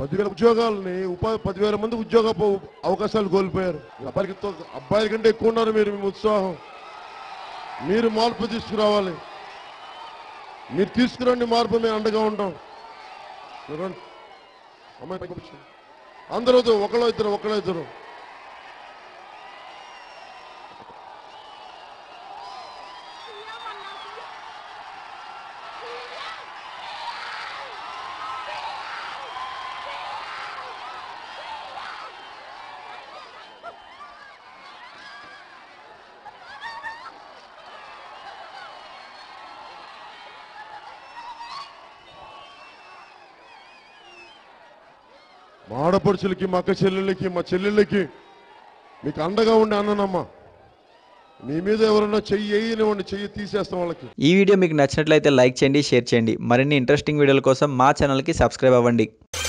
పదివేల ఉద్యోగాలని ఉపాధి పదివేల మంది ఉద్యోగ ప- అవకాశాలు కోల్పోయారు అబ్బాయిలకి తో- అబ్బాయిల కంటే ఎక్కువ ఉన్నారు మీరు మీ ఉత్సాహం మీరు మార్పు తీసుకురావాలి మీరు తీసుకురండి మార్పు మేము అండగా ఉంటాం మీరు రండి. అమ్మాయి పైకి కూర్చో. అందరూ వద్దు, ఒకళ్ళో ఇద్దరు ఒకళ్ళో ఇద్దరు మా ఆడపడుచులకి మా అక్క చెల్లెళ్ళకి మా చెల్లెళ్ళకి మీకు అండగా ఉండే అన్ననమ్మ మీ మీద ఎవరైనా చెయ్యి వేయనివ్వండి చెయ్యి తీసేస్తాం వాళ్ళకి ఈ వీడియో మీకు నచ్చినట్లయితే లైక్ చేయండి షేర్ చేయండి మరిన్ని ఇంట్రెస్టింగ్ వీడియోల కోసం మా ఛానల్కి సబ్స్క్రైబ్ అవ్వండి